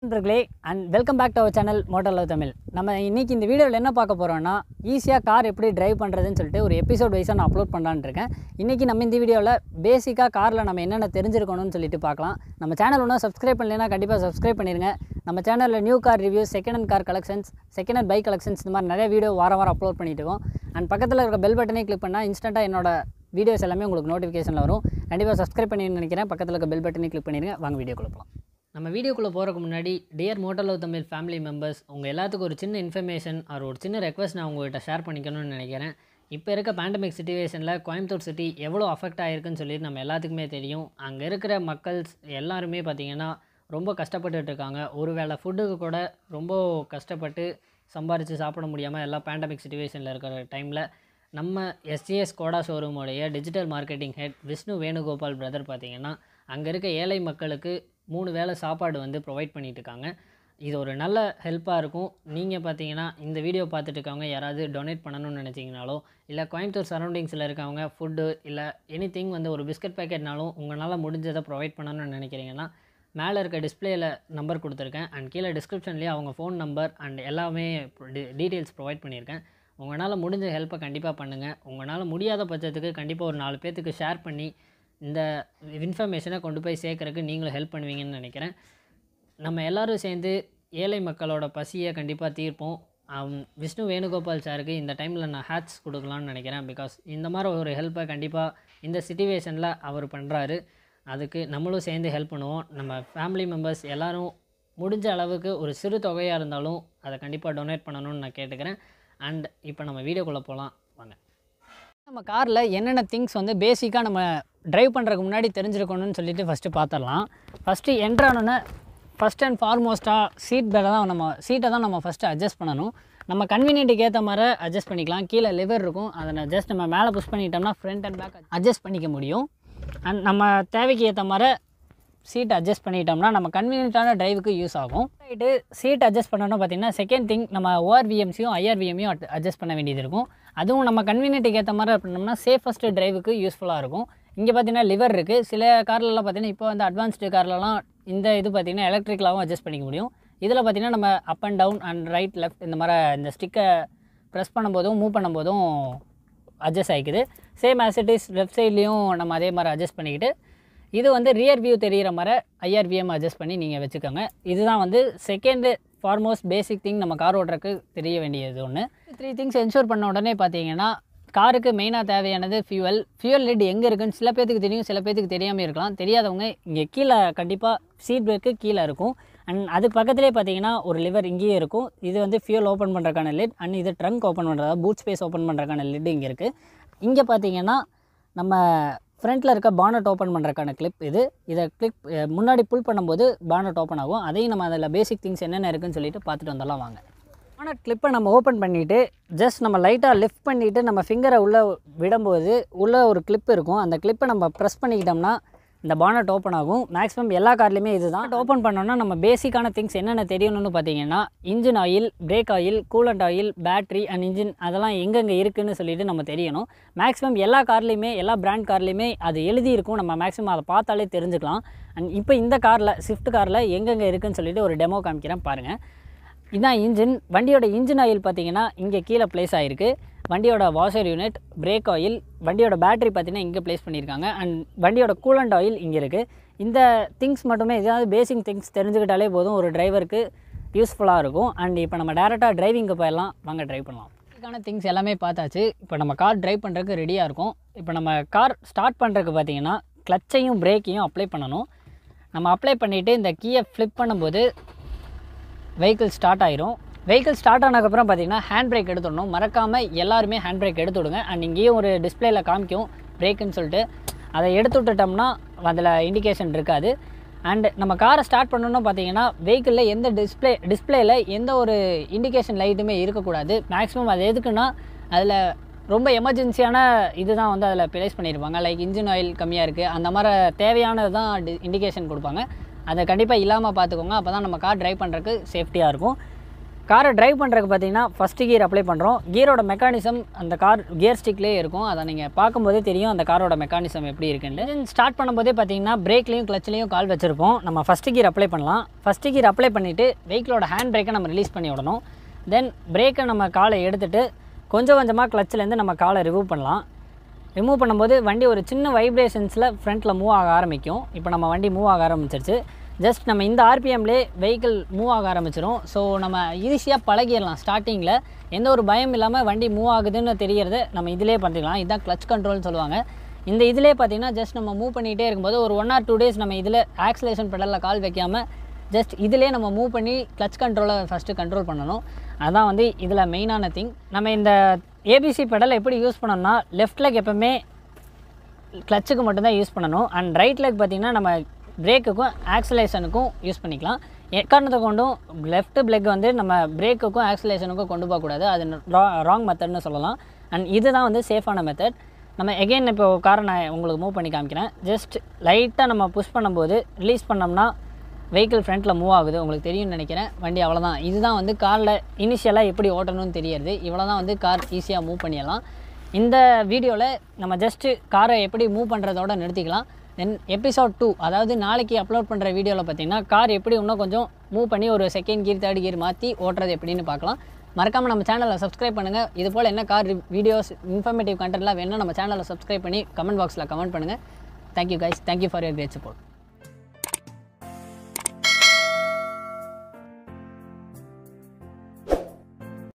நண்பர்களே and welcome back to our channel motor love Tamil நம்ம இன்னைக்கு இந்த வீடியோவில் என்ன பார்க்க போகிறோம்னா ஈஸியாக கார் எப்படி டிரைவ் பண்ணுறதுன்னு சொல்லிட்டு ஒரு எபிசோட் வைஸாக நான் அப்லோட் பண்ணலான்னு இருக்கேன் இன்றைக்கி நம்ம இந்த வீடியோவில் பேசிக்காக காரில் நம்ம என்னென்ன தெரிஞ்சிருக்கணும்னு சொல்லிட்டு பார்க்கலாம் நம்ம சேனல் ஒன்றும் சப்ஸ்கிரைப் பண்ணலைன்னா கண்டிப்பாக சப்ஸ்கிரைப் பண்ணிடுங்க நம்ம சேனலில் new car reviews second hand car collections second hand bike collections இந்த மாதிரி நிறைய வீடியோ வாரம் வாரம் அப்லோட் பண்ணிட்டு இருக்கோம் அண்ட் பக்கத்தில் இருக்க பெல் பட்டனே கிளிக் பண்ணால் இன்ஸ்டண்ட்டாக என்னோட வீடியோஸ் எல்லாமே உங்களுக்கு நோட்டிஃபிகேஷனில் வரும் கண்டிப்பாக சப்ஸ்கிரைப் பண்ணி நினைக்கிறேன் பக்கத்தில் இருக்க பெல் பட்டனே கிளிக் பண்ணிடுங்க வாங்க வீடியோக்குள்ள போகலாம் நம்ம வீடியோக்குள்ளே போகிறதுக்கு முன்னாடி dear motor love Tamil family members உங்கள் எல்லாத்துக்கும் ஒரு சின்ன இன்ஃபர்மேஷன் ஆர் ஒரு சின்ன ரெக்வஸ்ட் நான் உங்கள்கிட்ட ஷேர் பண்ணிக்கணும்னு நினைக்கிறேன் இப்போ இருக்க பேண்டமிக் சுச்சுவேஷனில் கோயம்புத்தூர் சிட்டி எவ்வளோ அஃபெக்ட் ஆகிருக்குன்னு சொல்லிட்டு நம்ம எல்லாத்துக்குமே தெரியும் அங்கே இருக்கிற மக்கள்ஸ் எல்லாருமே பார்த்திங்கன்னா ரொம்ப கஷ்டப்பட்டுட்டு இருக்காங்க ஒரு வேளை ஃபுட்டுக்கு கூட ரொம்ப கஷ்டப்பட்டு சம்பாரித்து சாப்பிட முடியாமல் எல்லாம் பேண்டமிக் சுச்சுவேஷனில் இருக்கிற டைமில் நம்ம எஸ்ஜிஎஸ் கோடா ஷோரூமோடைய digital marketing head Vishnu Venugopal brother பார்த்தீங்கன்னா அங்கே இருக்க ஏழை மக்களுக்கு மூணு வேளை சாப்பாடு வந்து ப்ரொவைட் பண்ணிட்டு இருக்காங்க இது ஒரு நல்ல ஹெல்ப்பாக இருக்கும் நீங்கள் பார்த்தீங்கன்னா இந்த வீடியோ பார்த்துட்டு இருக்கவங்க யாராவது டொனேட் பண்ணணும்னு நினச்சிங்கனாலோ இல்லை கோயம்புத்தூர் சரௌண்டிங்ஸில் இருக்கவங்க ஃபுட்டு இல்லை எனி வந்து ஒரு பிஸ்கட் பேக்கெட்னாலும் உங்களால் முடிஞ்சதை ப்ரொவைட் பண்ணணும்னு நினைக்கிறீங்கன்னா மேலே இருக்க டிஸ்பிளேயில் நம்பர் கொடுத்துருக்கேன் அண்ட் கீழே டிஸ்கிரிப்ஷன்லேயே அவங்க ஃபோன் நம்பர் அண்ட் எல்லாமே டீட்டெயில்ஸ் ப்ரொவைட் பண்ணியிருக்கேன் உங்களால் முடிஞ்ச ஹெல்ப்பை கண்டிப்பாக பண்ணுங்கள் உங்களால் முடியாத பட்சத்துக்கு கண்டிப்பாக ஒரு நாலு பேர்த்துக்கு ஷேர் பண்ணி இந்த இன்ஃபர்மேஷனை கொண்டு போய் சேர்க்குறதுக்கு நீங்களும் ஹெல்ப் பண்ணுவீங்கன்னு நினைக்கிறேன் நம்ம எல்லோரும் சேர்ந்து ஏழை மக்களோட பசியை கண்டிப்பாக தீர்ப்போம் ஆம், விஷ்ணு வேணுகோபால் சாருக்கு இந்த டைமில் நான் ஹேட்ஸ் கொடுக்கலான்னு நினைக்கிறேன் பிகாஸ் இந்த மாதிரி ஒரு ஹெல்ப்பை கண்டிப்பாக இந்த சுச்சுவேஷனில் அவர் பண்ணுறாரு அதுக்கு நம்மளும் சேர்ந்து ஹெல்ப் பண்ணுவோம் நம்ம ஃபேமிலி மெம்பர்ஸ் எல்லாரும் முடிஞ்ச அளவுக்கு ஒரு சிறு தொகையாக இருந்தாலும் அதை கண்டிப்பாக டொனேட் பண்ணணும்னு நான் கேட்டுக்கிறேன் அண்ட் இப்போ நம்ம வீடியோக்குள்ளே போகலாம் வாங்க நம்ம காரில் என்னென்ன திங்ஸ் வந்து பேசிக்காக நம்ம டிரைவ் பண்ணுறதுக்கு முன்னாடி தெரிஞ்சிருக்கணும்னு சொல்லிட்டு ஃபஸ்ட்டு பார்த்துடலாம் ஃபஸ்ட்டு என்ட்ரானோன்னே ஃபஸ்ட் அண்ட் ஃபார்மோஸ்ட்டாக சீட் பெல்லை தான் நம்ம சீட்டை தான் நம்ம ஃபஸ்ட்டு அட்ஜஸ்ட் பண்ணணும் நம்ம கன்வீனியன்ட்டுக்கு ஏற்ற மாதிரி அட்ஜஸ்ட் பண்ணிக்கலாம் கீழே லிவர் இருக்கும் அதை ஜஸ்ட் நம்ம மேலே புஷ் பண்ணிட்டோம்னா ஃப்ரண்ட் அண்ட் பேக் அட்ஜஸ்ட் பண்ணிக்க முடியும் அண்ட் நம்ம தேவைக்கு ஏற்ற மாதிரி சீட் அட்ஜஸ்ட் பண்ணிட்டோம்னா நம்ம கன்வீனியன்ட்டான டிரைவுக்கு யூஸ் ஆகும் ரைட்டு சீட் அட்ஜஸ்ட் பண்ணணும் பார்த்தீங்கன்னா செகண்ட் திங் நம்ம ஓஆர்விஎம்சியும் ஐஆர்விஎம்மையும் அட்ஜஸ்ட் பண்ண வேண்டியது இருக்கும் அதுவும் நம்ம கன்வீனியன்ட்டுக்கு ஏற்ற மாதிரி பண்ணோம்னா சேஃபஸ்ட் டிரைவுக்கு யூஸ்ஃபுல்லாக இருக்கும் இங்கே பார்த்தீங்கன்னா லிவர் இருக்குது சில கார்லலாம் பார்த்தீங்கன்னா இப்போ வந்து அட்வான்ஸ்டு கார்லலாம் இந்த இது பார்த்தீங்கன்னா எலக்ட்ரிக்கலாகவும் அட்ஜஸ்ட் பண்ணிக்க முடியும் இதில் பார்த்தீங்கன்னா நம்ம up and down and right left இந்த மாதிரி இந்த ஸ்டிக்கை ப்ரெஸ் பண்ணும்போதும் மூவ் பண்ணும்போதும் அட்ஜஸ்ட் ஆகிக்குது same as it is left சைட்லேயும் நம்ம அதே மாதிரி அட்ஜஸ்ட் பண்ணிக்கிட்டு இது வந்து ரியர் வியூ தெரிகிற மாதிரி ஐஆர்விஎம் அட்ஜஸ்ட் பண்ணி நீங்கள் வச்சுக்கோங்க இதுதான் வந்து செகண்டு ஃபார்மோஸ்ட் பேசிக் திங் நம்ம கார் ஓட்டுறதுக்கு தெரிய வேண்டியது ஒன்று த்ரீ திங்ஸ் என்ஷூர் பண்ண உடனே பார்த்தீங்கன்னா காருக்கு மெயினாக தேவையானது ஃபியூவல் ஃபியூவல் லிட் எங்கே இருக்குன்னு சில பேத்துக்கு தெரியும் சில பேத்துக்கு தெரியாமல் இருக்கலாம் தெரியாதவங்க இங்கே கீழே கண்டிப்பாக சீட் பிரேக்கு கீழே இருக்கும் அண்ட் அது பக்கத்துலேயே பார்த்தீங்கன்னா ஒரு லிவர் இங்கேயே இருக்கும் இது வந்து ஃபியூல் ஓப்பன் பண்ணுறதுக்கான லிட் அண்ட் இது ட்ரங்க் ஓப்பன் பண்ணுறதா பூட் ஸ்பேஸ் ஓப்பன் பண்ணுறதுக்கான லிட் இங்கே இருக்குது இங்கே பார்த்தீங்கன்னா நம்ம ஃப்ரண்ட்டில் இருக்க பானட் ஓப்பன் பண்ணுறதுக்கான கிளிப் இது இதை கிளிப் முன்னாடி புல் பண்ணும்போது பானட் ஓப்பன் ஆகும் அதையும் நம்ம அதில் பேசிக் திங்ஸ் என்னென்ன இருக்குன்னு சொல்லிட்டு பார்த்துட்டு வந்துடலாம் வாங்க பானட் கிளிப்பை நம்ம ஓப்பன் பண்ணிவிட்டு ஜஸ்ட் நம்ம லைட்டாக லிஃப்ட் பண்ணிவிட்டு நம்ம ஃபிங்கரை உள்ளே விடும்போது உள்ளே ஒரு கிளிப் இருக்கும் அந்த கிளிப்பை நம்ம ப்ரெஸ் பண்ணிக்கிட்டோம்னா இந்த பானட் ஓப்பன் ஆகும் மேக்ஸிமம் எல்லா கார்லையுமே இதுதான் ஓப்பன் பண்ணோம்னா நம்ம பேசிக்கான திங்ஸ் என்னென்ன தெரியணும்னு பார்த்தீங்கன்னா engine oil brake oil coolant oil battery and engine அதெல்லாம் எங்கெங்கே இருக்குன்னு சொல்லிட்டு நம்ம தெரியணும் மேக்ஸிமம் எல்லா கார்லேயுமே எல்லா பிராண்ட் கார்லேயுமே அது எழுதி இருக்கும் நம்ம மேக்ஸிமம் அதை பார்த்தாலே தெரிஞ்சுக்கலாம் அண்ட் இப்போ இந்த காரில் ஸ்விஃப்ட் காரில் எங்கெங்கே இருக்குன்னு சொல்லிட்டு ஒரு டெமோ காமிக்கிறேன் பாருங்கள் இதான் இன்ஜின் வண்டியோட இன்ஜின் ஆயில் பார்த்தீங்கன்னா இங்கே கீழே ப்ளேஸ் ஆகிருக்கு வண்டியோட வாஷர் யூனிட் பிரேக் ஆயில் வண்டியோட பேட்டரி பார்த்தீங்கன்னா இங்கே ப்ளேஸ் பண்ணியிருக்காங்க அண்ட் வண்டியோட கூலண்ட் ஆயில் இங்கே இருக்குது இந்த திங்ஸ் மட்டுமே ஏதாவது பேசிக் திங்ஸ் தெரிஞ்சுக்கிட்டாலே போதும் ஒரு டிரைவருக்கு யூஸ்ஃபுல்லாக இருக்கும் அண்ட் இப்போ நம்ம டேரெக்டாக டிரைவிங்க்கு போயிடலாம் வாங்க ட்ரைவ் பண்ணலாம் இதுக்கான திங்ஸ் எல்லாமே பார்த்தாச்சு இப்போ நம்ம கார் டிரைவ் பண்ணுறதுக்கு ரெடியாக இருக்கும் இப்போ நம்ம கார் ஸ்டார்ட் பண்ணுறதுக்கு பார்த்தீங்கன்னா கிளச்சையும் பிரேக்கையும் அப்ளை பண்ணணும் நம்ம அப்ளை பண்ணிவிட்டு இந்த கீயை ஃப்ளிப் பண்ணும்போது வெஹிக்கிள் ஸ்டார்ட் ஆயிரும் வெஹிக்கிள் ஸ்டார்ட் ஆனதுக்கப்புறம் பார்த்தீங்கன்னா ஹேண்ட் பிரேக் எடுத்துடணும் மறக்காமல் எல்லாருமே ஹேண்ட் பிரேக் எடுத்து விடுங்க அண்ட் இங்கேயும் ஒரு டிஸ்பிளேயில் காமிக்கும் பிரேக்குன்னு சொல்லிட்டு அதை எடுத்து விட்டுட்டோம்னா அதில் இண்டிகேஷன் இருக்காது அண்ட் நம்ம காரை ஸ்டார்ட் பண்ணணும்னு பார்த்தீங்கன்னா வெஹிக்கிளில் எந்த டிஸ்பிளே டிஸ்பிளேயில் எந்த ஒரு இண்டிகேஷன் லைட்டுமே இருக்கக்கூடாது மேக்ஸிமம் அது எதுக்குன்னா அதில் ரொம்ப எமர்ஜென்சியான இதுதான் வந்து அதில் ப்ளேஸ் பண்ணியிருப்பாங்க லைக் இன்ஜின் ஆயில் கம்மியாக இருக்குது அந்த மாதிரி தேவையானது தான் இண்டிகேஷன் கொடுப்பாங்க அதை கண்டிப்பாக இல்லாமல் பார்த்துக்கோங்க அப்போ தான் நம்ம கார் டிரைவ் பண்ணுறதுக்கு சேஃப்டியாக இருக்கும் காரை டிரைவ் பண்ணுறதுக்கு பார்த்தீங்கன்னா ஃபஸ்ட்டு கியர் அப்ளை பண்ணுறோம் கியரோட மெக்கானிசம் அந்த கார் கியர் ஸ்டிக்லேயே இருக்கும் அதை நீங்கள் பார்க்கும்போதே தெரியும் அந்த காரோட மெக்கானிசம் எப்படி இருக்குன்னு ஸ்டார்ட் பண்ணும்போதே பார்த்தீங்கன்னா பிரேக்லேயும் கிளச்லேயும் கால் வச்சுருப்போம் நம்ம ஃபஸ்ட்டு கியர் அப்ளை பண்ணலாம் ஃபஸ்ட்டு கியர் அப்ளை பண்ணிவிட்டு வெஹிக்கிளோட ஹேண்ட் பிரேக்கை நம்ம ரிலீஸ் பண்ணி விடணும் தென் பிரேக்கை நம்ம காலை எடுத்துகிட்டு கொஞ்சம் கொஞ்சமாக கிளச்சிலேருந்து நம்ம காலை ரிமூவ் பண்ணலாம் ரிமூவ் பண்ணும்போது வண்டி ஒரு சின்ன வைப்ரேஷன்ஸில் ஃப்ரண்ட்டில் மூவ் ஆக ஆரம்பிக்கும் இப்போ நம்ம வண்டி மூவ் ஆக ஆரம்பிச்சிருச்சு ஜஸ்ட் நம்ம இந்த ஆர்பிஎம்லே வெஹிக்கிள் மூவ் ஆக ஆரம்பிச்சிரும் ஸோ நம்ம ஈஸியாக பழகிடலாம் ஸ்டார்டிங்கில் எந்த ஒரு பயம் இல்லாமல் வண்டி மூவ் ஆகுதுன்னு தெரியறது நம்ம இதிலே பண்ணிக்கலாம் இதுதான் கிளச் கண்ட்ரோல்னு சொல்லுவாங்க இந்த இதிலே பார்த்தீங்கன்னா ஜஸ்ட் நம்ம மூவ் பண்ணிகிட்டே இருக்கும்போது ஒரு ஒன் ஆர் டூ டேஸ் நம்ம இதில் ஆக்சலேஷன் பெடலில் கால் வைக்காமல் ஜஸ்ட் இதிலே நம்ம மூவ் பண்ணி கிளச் கண்ட்ரோலை ஃபஸ்ட்டு கண்ட்ரோல் பண்ணணும் அதான் வந்து இதில் மெயினான திங் நம்ம இந்த ஏபிசி பெடலை எப்படி யூஸ் பண்ணோம்னா லெஃப்ட் லெக் எப்போவுமே கிளச்சுக்கு மட்டும்தான் யூஸ் பண்ணணும் அண்ட் ரைட் லெக் பார்த்திங்கன்னா நம்ம பிரேக்குக்கும் ஆக்சலேஷனுக்கும் யூஸ் பண்ணிக்கலாம் எக்காரணத்தை கொண்டும் லெஃப்ட் பிளெக் வந்து நம்ம பிரேக்குக்கும் ஆக்சலேஷனுக்கும் கொண்டு போகக்கூடாது அது ராங் மெத்தட்னு சொல்லலாம் அண்ட் இதுதான் வந்து சேஃபான மெத்தட் நம்ம எகெயின் இப்போ காரை நான் உங்களுக்கு மூவ் பண்ணி காமிக்கிறேன் ஜஸ்ட் லைட்டாக நம்ம புஷ் பண்ணும்போது ரிலீஸ் பண்ணோம்னா வெஹிக்கிள் ஃப்ரண்ட்டில் மூவ் ஆகுது உங்களுக்கு தெரியும்னு நினைக்கிறேன் வண்டி அவ்வளோதான் இதுதான் வந்து காரில் இனிஷியலாக எப்படி ஓட்டணும்னு தெரியறது இவ்வளோ தான் வந்து கார் ஈஸியாக மூவ் பண்ணிடலாம் இந்த வீடியோவில் நம்ம ஜஸ்ட்டு காரை எப்படி மூவ் பண்ணுறதோட நிறுத்திக்கலாம் தென் எபிசோட் டூ அதாவது நாளைக்கு அப்லோட் பண்ணுற வீடியோவில் பார்த்தீங்கன்னா கார் எப்படி இன்னும் கொஞ்சம் மூவ் பண்ணி ஒரு செகண்ட் கீர் தேர்ட் கீர் மாற்றி ஓட்டுறது எப்படின்னு பார்க்கலாம் மறக்காமல் நம்ம சேனலை சப்ஸ்கிரைப் பண்ணுங்கள் இது போல் என்ன கார் வீடியோஸ் இன்ஃபர்மேட்டிவ் கண்டென்ட்லாம் வேணும் நம்ம சேனலை சப்ஸ்கிரைப் பண்ணி கமெண்ட் பாக்ஸில் கமெண்ட் பண்ணுங்கள் thank you guys thank you for your great support